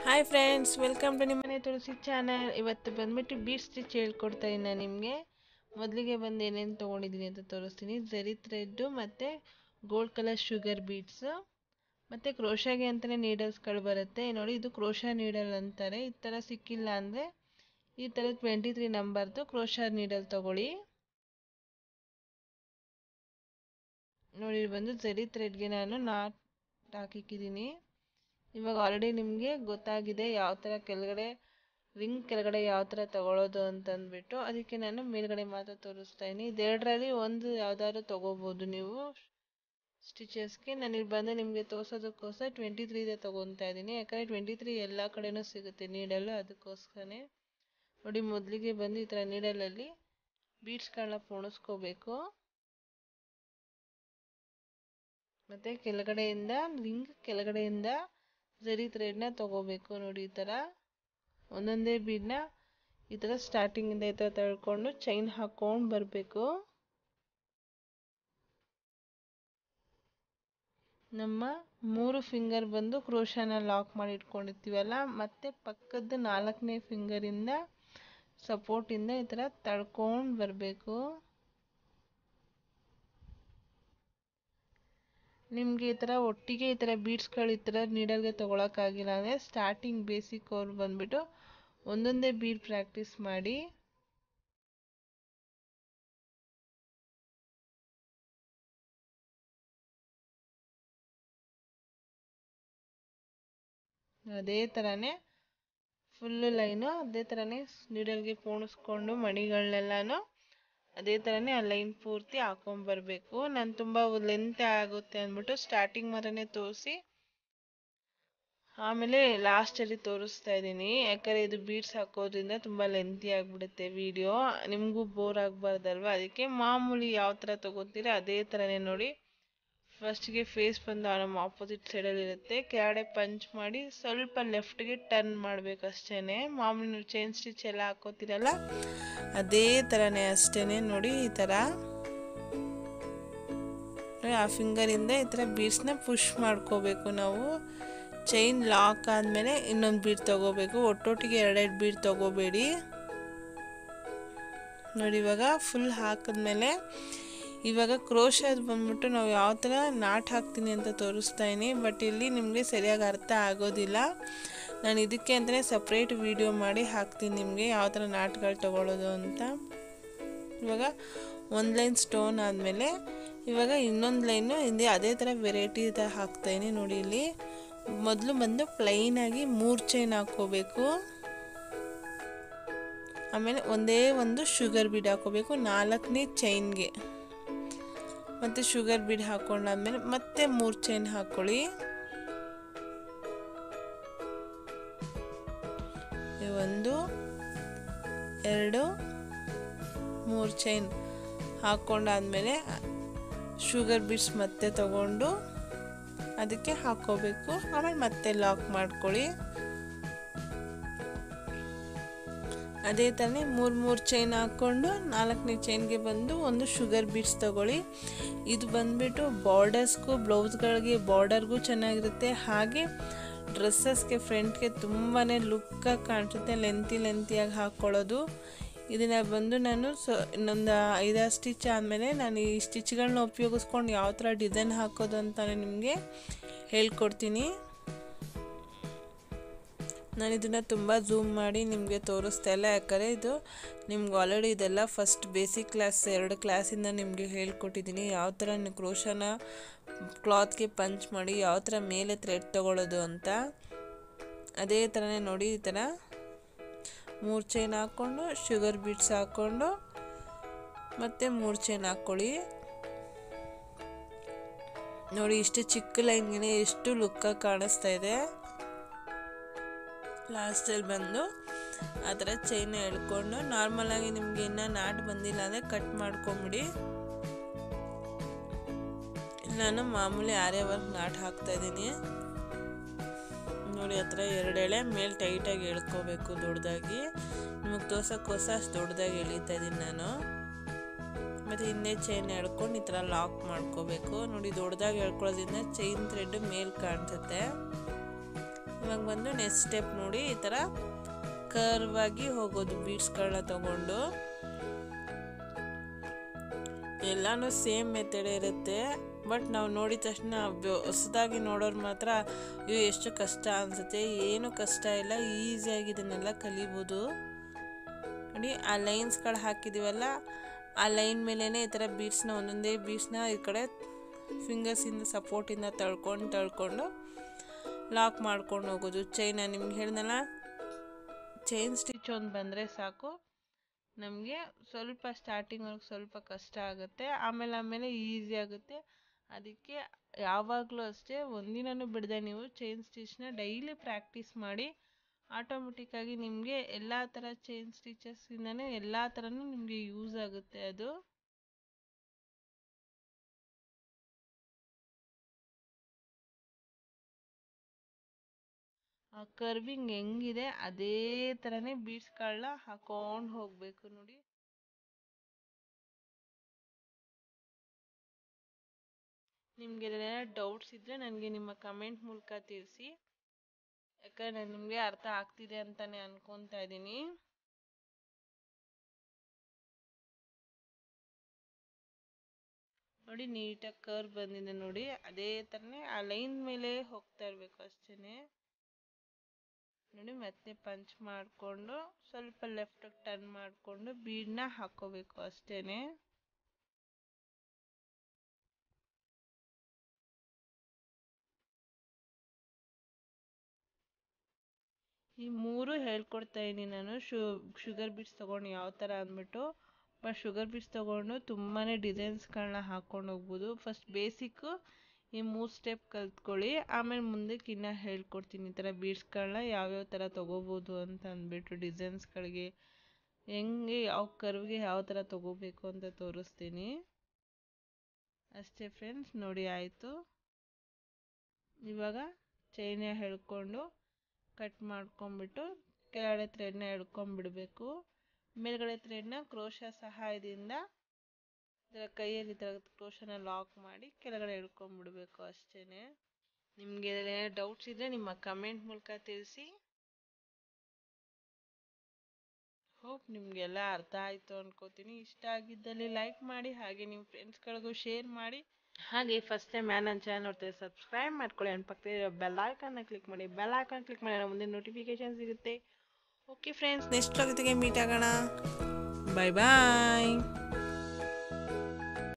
hi friends welcome to ನಿಮ್ಮನೆ ತುಳಸಿ channel ಇವತ್ತು ಬಂದ್ಬಿಟ್ಟು ಬೀಟ್ ಸ್ಟಿಚ್ ಹೇಳ್ಕೊಡ್ತಾ ಇದ್ದೀನಿ ನಾನು ನಿಮಗೆ ಮೊದಲಿಗೆ ಬಂದು ಏನೇನು ತೊಗೊಂಡಿದ್ದೀನಿ ಅಂತ ತೋರಿಸ್ತೀನಿ ಜರಿ ಥ್ರೆಡ್ಡು ಮತ್ತು ಗೋಲ್ಡ್ ಕಲರ್ ಶುಗರ್ ಬೀಡ್ಸು ಮತ್ತು ಕ್ರೋಶಾಗೆ ಅಂತಲೇ ನೀಡಲ್ಸ್ಗಳು ಬರುತ್ತೆ ನೋಡಿ ಇದು ಕ್ರೋಶಾ ನೀಡಲ್ ಅಂತಾರೆ ಈ ಥರ ಸಿಕ್ಕಿಲ್ಲ ಅಂದರೆ ಈ ಥರ ಟ್ವೆಂಟಿ ತ್ರೀ ನಂಬರ್ದು ಕ್ರೋಶಾ ನೀಡಲ್ ತೊಗೊಳ್ಳಿ ನೋಡಿ ಇದು ಬಂದು ಜರಿ ಥ್ರೆಡ್ಗೆ ನಾನು ನಾಟ್ ಹಾಕಿಕ್ಕಿದ್ದೀನಿ ಇವಾಗ ಆಲ್ರೆಡಿ ನಿಮಗೆ ಗೊತ್ತಾಗಿದೆ ಯಾವ ಥರ ಕೆಳಗಡೆ ರಿಂಗ್ ಕೆಳಗಡೆ ಯಾವ ಥರ ತಗೊಳ್ಳೋದು ಅಂತಂದ್ಬಿಟ್ಟು ಅದಕ್ಕೆ ನಾನು ಮೇಲ್ಗಡೆ ಮಾತ್ರ ತೋರಿಸ್ತಾ ಇದ್ದೀನಿ ಇದೆರಡರಲ್ಲಿ ಒಂದು ಯಾವ್ದಾದ್ರು ತೊಗೋಬೋದು ನೀವು ಸ್ಟಿಚಸ್ಗೆ ನಾನು ಇಲ್ಲಿ ಬಂದು ನಿಮಗೆ ತೋರಿಸೋದಕ್ಕೋಸ್ಕರ ಟ್ವೆಂಟಿ ತ್ರೀದೇ ತೊಗೊತಾ ಇದ್ದೀನಿ ಯಾಕಂದರೆ ಟ್ವೆಂಟಿ ತ್ರೀ ಎಲ್ಲ ಕಡೆನೂ ಸಿಗುತ್ತೆ ನೀಡಲು ಅದಕ್ಕೋಸ್ಕರನೇ ನೋಡಿ ಮೊದಲಿಗೆ ಬಂದು ಈ ಥರ ನೀಡಲಲ್ಲಿ ಬೀಡ್ಸ್ಗಳನ್ನ ಪೋಣಿಸ್ಕೋಬೇಕು ಮತ್ತು ಕೆಳಗಡೆಯಿಂದ ರಿಂಗ್ ಕೆಳಗಡೆಯಿಂದ ಜರಿ ಥ್ರೆಡ್ನ ತೊಗೋಬೇಕು ನೋಡಿ ಈ ಥರ ಒಂದೊಂದೇ ಬೀಡನ್ನ ಈ ಥರ ಸ್ಟಾರ್ಟಿಂಗಿಂದ ಈ ಥರ ತಳ್ಕೊಂಡು ಚೈನ್ ಹಾಕ್ಕೊಂಡು ಬರಬೇಕು ನಮ್ಮ ಮೂರು ಫಿಂಗರ್ ಬಂದು ಕ್ರೋಶನ ಲಾಕ್ ಮಾಡಿ ಇಟ್ಕೊಂಡಿರ್ತೀವಲ್ಲ ಮತ್ತು ಪಕ್ಕದ ನಾಲ್ಕನೇ ಫಿಂಗರಿಂದ ಸಪೋರ್ಟಿಂದ ಈ ಥರ ತಳ್ಕೊಂಡು ಬರಬೇಕು ನಿಮಗೆ ಈ ಥರ ಒಟ್ಟಿಗೆ ಈ ಥರ ಬೀಡ್ಸ್ಗಳು ಈ ಥರ ನೀಡಲ್ಗೆ ತೊಗೊಳಕ್ಕಾಗಿಲ್ಲ ಅಂದರೆ ಸ್ಟಾರ್ಟಿಂಗ್ ಬೇಸಿಕ್ ಅವ್ರು ಬಂದುಬಿಟ್ಟು ಒಂದೊಂದೇ ಬೀಡ್ ಪ್ರಾಕ್ಟೀಸ್ ಮಾಡಿ ಅದೇ ಥರನೇ ಫುಲ್ಲು ಲೈನು ಅದೇ ಥರನೇ ನೀಡಲ್ಗೆ ಪೋಣಿಸ್ಕೊಂಡು ಮಣಿಗಳನ್ನೆಲ್ಲನೂ ಅದೇ ಥರನೇ ಆ ಲೈನ್ ಪೂರ್ತಿ ಹಾಕೊಂಬರ್ಬೇಕು ನಾನು ತುಂಬ ಲೆಂತ್ ಆಗುತ್ತೆ ಅಂದ್ಬಿಟ್ಟು ಸ್ಟಾರ್ಟಿಂಗ್ ಮಾತ್ರನೇ ತೋರಿಸಿ ಆಮೇಲೆ ಲಾಸ್ಟಲ್ಲಿ ತೋರಿಸ್ತಾ ಇದ್ದೀನಿ ಯಾಕಂದರೆ ಇದು ಬೀಡ್ಸ್ ಹಾಕೋದ್ರಿಂದ ತುಂಬ ಲೆಂತಿ ಆಗಿಬಿಡುತ್ತೆ ವಿಡಿಯೋ ನಿಮಗೂ ಬೋರ್ ಆಗಬಾರ್ದಲ್ವ ಅದಕ್ಕೆ ಮಾಮೂಲಿ ಯಾವ ಥರ ತೊಗೋತೀರ ಅದೇ ಥರನೇ ನೋಡಿ ಫಸ್ಟ್ಗೆ ಫೇಸ್ ಬಂದು ನಮ್ಮ ಆಪೋಸಿಟ್ ಸೈಡಲ್ಲಿ ಇರುತ್ತೆ ಕೆಳಗಡೆ ಪಂಚ್ ಮಾಡಿ ಸ್ವಲ್ಪ ಲೆಫ್ಟ್ಗೆ ಟರ್ನ್ ಮಾಡಬೇಕು ಅಷ್ಟೇ ಮಾಮೂಲಿ ನೀವು ಚೈನ್ ಸ್ಟಿಚ್ ಎಲ್ಲ ಹಾಕೋತೀರಲ್ಲ ಅದೇ ಥರನೇ ಅಷ್ಟೇ ನೋಡಿ ಈ ಥರ ಆ ಫಿಂಗರಿಂದ ಈ ಥರ ಬೀಡ್ಸ್ನ ಪುಷ್ ಮಾಡ್ಕೋಬೇಕು ನಾವು ಚೈನ್ ಲಾಕ್ ಆದಮೇಲೆ ಇನ್ನೊಂದು ಬೀಡ್ ತೊಗೋಬೇಕು ಒಟ್ಟೊಟ್ಟಿಗೆ ಎರಡೆರಡು ಬೀಡ್ ತೊಗೋಬೇಡಿ ನೋಡಿ ಇವಾಗ ಫುಲ್ ಹಾಕಿದ್ಮೇಲೆ ಇವಾಗ ಕ್ರೋಶದ್ ಬಂದ್ಬಿಟ್ಟು ನಾವು ಯಾವ ಥರ ನಾಟ್ ಹಾಕ್ತೀನಿ ಅಂತ ತೋರಿಸ್ತಾ ಇದ್ದೀನಿ ಬಟ್ ಇಲ್ಲಿ ನಿಮಗೆ ಸರಿಯಾಗಿ ಅರ್ಥ ಆಗೋದಿಲ್ಲ ನಾನು ಇದಕ್ಕೆ ಅಂತಲೇ ಸಪ್ರೇಟ್ ವಿಡಿಯೋ ಮಾಡಿ ಹಾಕ್ತೀನಿ ನಿಮಗೆ ಯಾವ ಥರ ನಾಟ್ಗಳು ತೊಗೊಳ್ಳೋದು ಅಂತ ಇವಾಗ ಒಂದು ಲೈನ್ ಸ್ಟೋನ್ ಆದಮೇಲೆ ಇವಾಗ ಇನ್ನೊಂದು ಲೈನು ಹಿಂದೆ ಅದೇ ಥರ ವೆರೈಟಿ ಥರ ಹಾಕ್ತಾಯಿನಿ ನೋಡಿ ಇಲ್ಲಿ ಮೊದಲು ಬಂದು ಪ್ಲೈನಾಗಿ ಮೂರು ಚೈನ್ ಹಾಕ್ಕೋಬೇಕು ಆಮೇಲೆ ಒಂದೇ ಒಂದು ಶುಗರ್ ಬೀಡ್ ಹಾಕೋಬೇಕು ನಾಲ್ಕನೇ ಚೈನ್ಗೆ ಮತ್ತು ಶುಗರ್ ಬೀಡ್ ಹಾಕೊಂಡಾದ್ಮೇಲೆ ಮತ್ತೆ ಮೂರು ಚೈನ್ ಹಾಕ್ಕೊಳ್ಳಿ ಒಂದು ಎರಡು ಮೂರು ಚೈನ್ ಹಾಕ್ಕೊಂಡಾದ್ಮೇಲೆ ಶುಗರ್ ಬೀಡ್ಸ್ ಮತ್ತೆ ತಗೊಂಡು ಅದಕ್ಕೆ ಹಾಕ್ಕೋಬೇಕು ಆಮೇಲೆ ಮತ್ತೆ ಲಾಕ್ ಮಾಡ್ಕೊಳ್ಳಿ ಅದೇ ಥರನೇ ಮೂರು ಮೂರು ಚೈನ್ ಹಾಕ್ಕೊಂಡು ನಾಲ್ಕನೇ ಚೈನ್ಗೆ ಬಂದು ಒಂದು ಶುಗರ್ ಬೀಡ್ಸ್ ತಗೊಳ್ಳಿ ಇದು ಬಂದುಬಿಟ್ಟು ಬಾರ್ಡರ್ಸ್ಗೂ ಬ್ಲೌಸ್ಗಳಿಗೆ ಬಾರ್ಡರ್ಗೂ ಚೆನ್ನಾಗಿರುತ್ತೆ ಹಾಗೆ ಡ್ರೆಸ್ಸಸ್ಗೆ ಫ್ರಂಟ್ಗೆ ತುಂಬಾ ಲುಕ್ಕಾಗಿ ಕಾಣಿಸುತ್ತೆ ಲೆಂತಿ ಲೆಂತಿಯಾಗಿ ಹಾಕ್ಕೊಳ್ಳೋದು ಇದನ್ನು ಬಂದು ನಾನು ಸೊ ಇನ್ನೊಂದು ಐದಾರು ಸ್ಟಿಚ್ ಆದಮೇಲೆ ನಾನು ಈ ಸ್ಟಿಚ್ಗಳನ್ನ ಉಪಯೋಗಿಸ್ಕೊಂಡು ಯಾವ ಥರ ಡಿಸೈನ್ ಹಾಕೋದು ಅಂತ ನಿಮಗೆ ಹೇಳ್ಕೊಡ್ತೀನಿ ನಾನು ಇದನ್ನು ತುಂಬ ಝೂಮ್ ಮಾಡಿ ನಿಮಗೆ ತೋರಿಸ್ತಾ ಇಲ್ಲ ಯಾಕಂದರೆ ಇದು ನಿಮ್ಗೆ ಆಲ್ರೆಡಿ ಇದೆಲ್ಲ ಫಸ್ಟ್ ಬೇಸಿಕ್ ಕ್ಲಾಸ್ ಎರಡು ಕ್ಲಾಸಿಂದ ನಿಮಗೆ ಹೇಳ್ಕೊಟ್ಟಿದ್ದೀನಿ ಯಾವ ಥರ ನೀವು ಕ್ರೋಶನ ಕ್ಲಾತ್ಗೆ ಪಂಚ್ ಮಾಡಿ ಯಾವ ಥರ ಮೇಲೆ ಥ್ರೆಡ್ ತೊಗೊಳ್ಳೋದು ಅಂತ ಅದೇ ಥರನೇ ನೋಡಿ ಈ ಥರ ಮೂರು ಚೈನ್ ಹಾಕ್ಕೊಂಡು ಶುಗರ್ ಬೀಟ್ಸ್ ಹಾಕ್ಕೊಂಡು ಮತ್ತು ಮೂರು ಚೈನ್ ಹಾಕ್ಕೊಳ್ಳಿ ನೋಡಿ ಇಷ್ಟು ಚಿಕ್ಕ ಲೈನ್ಗೆ ಎಷ್ಟು ಲುಕ್ಕಾಗಿ ಕಾಣಿಸ್ತಾ ಇದೆ ಲಾಸ್ಟಲ್ಲಿ ಬಂದು ಆ ಥರ ಚೈನ ಎಳ್ಕೊಂಡು ನಾರ್ಮಲಾಗಿ ನಿಮಗೆ ಇನ್ನೂ ನಾಟ್ ಬಂದಿಲ್ಲ ಅಂದರೆ ಕಟ್ ಮಾಡ್ಕೊಂಬಿಡಿ ನಾನು ಮಾಮೂಲಿ ಆರೇ ವರ್ಕ್ ನಾಟ್ ಹಾಕ್ತಾ ಇದ್ದೀನಿ ನೋಡಿ ಆ ಥರ ಎರಡು ಎಳೆ ಮೇಲೆ ಟೈಟಾಗಿ ಎಳ್ಕೋಬೇಕು ದೊಡ್ಡದಾಗಿ ನಿಮಗೆ ತೋರ್ಸೋಕ್ಕೋಸ್ಕರ ಅಷ್ಟು ದೊಡ್ಡದಾಗಿ ಎಳಿತಾ ಇದ್ದೀನಿ ನಾನು ಮತ್ತು ಹಿಂದೆ ಚೈನ್ ಎಳ್ಕೊಂಡು ಈ ಥರ ಲಾಕ್ ಮಾಡ್ಕೋಬೇಕು ನೋಡಿ ದೊಡ್ಡದಾಗಿ ಎಳ್ಕೊಳ್ಳೋದ್ರಿಂದ ಚೈನ್ ಥ್ರೆಡ್ ಮೇಲೆ ಕಾಣಿಸುತ್ತೆ ಇವಾಗ ಬಂದು ನೆಕ್ಸ್ಟ್ ಸ್ಟೆಪ್ ನೋಡಿ ಈ ಥರ ಕರ್ವ್ ಆಗಿ ಹೋಗೋದು ಬೀಡ್ಸ್ಗಳನ್ನ ತಗೊಂಡು ಎಲ್ಲಾನು ಸೇಮ್ ಮೆಥಡ್ ಇರುತ್ತೆ ಬಟ್ ನಾವು ನೋಡಿದ ತಕ್ಷಣ ಹೊಸದಾಗಿ ನೋಡೋರು ಮಾತ್ರ ಇವು ಎಷ್ಟು ಕಷ್ಟ ಅನಿಸುತ್ತೆ ಏನು ಕಷ್ಟ ಇಲ್ಲ ಈಸಿಯಾಗಿ ಇದನ್ನೆಲ್ಲ ಕಲಿಬೋದು ನೋಡಿ ಆ ಲೈನ್ಸ್ಗಳು ಹಾಕಿದ್ದೀವಲ್ಲ ಆ ಲೈನ್ ಮೇಲೇ ಈ ಥರ ಬೀಡ್ಸ್ನ ಒಂದೊಂದೇ ಬೀಡ್ಸ್ನ ಈ ಕಡೆ ಫಿಂಗರ್ಸಿಂದ ಸಪೋರ್ಟಿಂದ ತಳ್ಕೊಂಡು ತಳ್ಕೊಂಡು ಲಾಕ್ ಮಾಡ್ಕೊಂಡು ಹೋಗೋದು ಚೈನ ನಿಮ್ಗೆ ಹೇಳ್ದಲ್ಲ ಚೈನ್ ಸ್ಟಿಚ್ ಒಂದು ಬಂದರೆ ಸಾಕು ನಮಗೆ ಸ್ವಲ್ಪ ಸ್ಟಾರ್ಟಿಂಗ್ ಸ್ವಲ್ಪ ಕಷ್ಟ ಆಗುತ್ತೆ ಆಮೇಲೆ ಆಮೇಲೆ ಈಸಿ ಆಗುತ್ತೆ ಅದಕ್ಕೆ ಯಾವಾಗಲೂ ಅಷ್ಟೇ ಒಂದಿನನೂ ಬಿಡದೆ ನೀವು ಚೈನ್ ಸ್ಟಿಚ್ನ ಡೈಲಿ ಪ್ರಾಕ್ಟೀಸ್ ಮಾಡಿ ಆಟೋಮೆಟಿಕ್ಕಾಗಿ ನಿಮಗೆ ಎಲ್ಲ ಥರ ಚೈನ್ ಸ್ಟಿಚಸ್ಸಿಂದನೇ ಎಲ್ಲ ಥರನೂ ನಿಮಗೆ ಯೂಸ್ ಆಗುತ್ತೆ ಅದು ಆ ಕರ್ವಿಂಗ್ ಹೆಂಗಿದೆ ಅದೇ ಥರನೇ ಬೀಡ್ಸ್ಗಳನ್ನ ಹಾಕೊಂಡು ಹೋಗಬೇಕು ನೋಡಿ ನಿಮಗೆ ಡೌಟ್ಸ್ ಇದ್ದರೆ ನನಗೆ ನಿಮ್ಮ ಕಮೆಂಟ್ ಮೂಲಕ ತಿಳಿಸಿ ಯಾಕಂದರೆ ನಾನು ನಿಮಗೆ ಅರ್ಥ ಆಗ್ತಿದೆ ಅಂತಲೇ ಅನ್ಕೊತಾ ಇದ್ದೀನಿ ನೋಡಿ ನೀಟಾಗಿ ಕರ್ ಬಂದಿದೆ ನೋಡಿ ಅದೇ ಥರನೇ ಆ ಲೈನ್ ಮೇಲೆ ಹೋಗ್ತಾ ಇರಬೇಕು ಅಷ್ಟೇ ನೋಡಿ ಮತ್ತೆ ಪಂಚ್ ಮಾಡಿಕೊಂಡು ಸ್ವಲ್ಪ ಲೆಫ್ಟಿಗೆ ಟರ್ನ್ ಮಾಡಿಕೊಂಡು ಬೀಡನ್ನ ಹಾಕೋಬೇಕು ಅಷ್ಟೇ ಈ ಮೂರು ಹೇಳ್ಕೊಡ್ತಾ ಇದ್ದೀನಿ ನಾನು ಶು ಶುಗರ್ ಬೀಟ್ಸ್ ತೊಗೊಂಡು ಯಾವ ಥರ ಅಂದ್ಬಿಟ್ಟು ಬಟ್ ಶುಗರ್ ಬೀಟ್ಸ್ ತೊಗೊಂಡು ತುಂಬಾ ಡಿಸೈನ್ಸ್ಗಳನ್ನ ಹಾಕ್ಕೊಂಡು ಹೋಗ್ಬೋದು ಫಸ್ಟ್ ಬೇಸಿಕ್ಕು ಈ ಮೂರು ಸ್ಟೆಪ್ ಕಲ್ತ್ಕೊಳ್ಳಿ ಆಮೇಲೆ ಮುಂದಕ್ಕೆ ಇನ್ನೂ ಹೇಳ್ಕೊಡ್ತೀನಿ ಈ ಥರ ಬೀಡ್ಸ್ಗಳನ್ನ ಯಾವ್ಯಾವ ಥರ ತೊಗೋಬೋದು ಅಂತ ಅಂದ್ಬಿಟ್ಟು ಡಿಸೈನ್ಸ್ಗಳಿಗೆ ಹೆಂಗೆ ಯಾವ ಕರ್ವ್ಗೆ ಯಾವ ಥರ ತೊಗೋಬೇಕು ಅಂತ ತೋರಿಸ್ತೀನಿ ಅಷ್ಟೇ ಫ್ರೆಂಡ್ಸ್ ನೋಡಿ ಆಯಿತು ಇವಾಗ ಚೈನ ಹೇಳ್ಕೊಂಡು ಕಟ್ ಮಾಡ್ಕೊಂಬಿಟ್ಟು ಕೆಳಗಡೆ ಥ್ರೆಡ್ನ ಎಳ್ಕೊಂಬಿಡಬೇಕು ಮೇಲ್ಗಡೆ ಥ್ರೆಡ್ನ ಕ್ರೋಶ ಸಹಾಯದಿಂದ ಇದರ ಕೈಯಲ್ಲಿ ಈ ಥರ ಕ್ರೋಶನ ಲಾಕ್ ಮಾಡಿ ಕೆಳಗಡೆ ಎಳ್ಕೊಂಬಿಡಬೇಕು ಅಷ್ಟೇ ನಿಮಗೆ ಡೌಟ್ಸ್ ಇದ್ದರೆ ನಿಮ್ಮ ಕಮೆಂಟ್ ಮೂಲಕ ತಿಳಿಸಿ ಹೋಪ್ ನಿಮಗೆಲ್ಲ ಅರ್ಥ ಆಯಿತು ಅನ್ಕೋತೀನಿ ಇಷ್ಟ ಆಗಿದ್ದಲ್ಲಿ ಲೈಕ್ ಮಾಡಿ ಹಾಗೆ ನಿಮ್ಮ ಫ್ರೆಂಡ್ಸ್ಗಳಿಗೂ ಶೇರ್ ಮಾಡಿ ಹಾಗೆ ಫಸ್ಟ್ ಟೈಮ್ ಯಾರು ನನ್ನ ಚಾನಲ್ ನೋಡ್ತಾರೆ ಸಬ್ಸ್ಕ್ರೈಬ್ ಮಾಡ್ಕೊಳ್ಳಿ ನನ್ನ ಪಕ್ಕದಲ್ಲಿ ಬೆಲ್ ಐಕನ್ನ ಕ್ಲಿಕ್ ಮಾಡಿ ಬೆಲ್ ಐಕಾನ್ ಕ್ಲಿಕ್ ಮಾಡಿ ಮುಂದೆ ನೋಟಿಫಿಕೇಶನ್ ಸಿಗುತ್ತೆ ಓಕೆ ಫ್ರೆಂಡ್ಸ್ ನೆಕ್ಸ್ಟ್ ಜೊತೆಗೆ ಮೀಟ್ ಆಗೋಣ ಬಾಯ್ ಬಾಯ್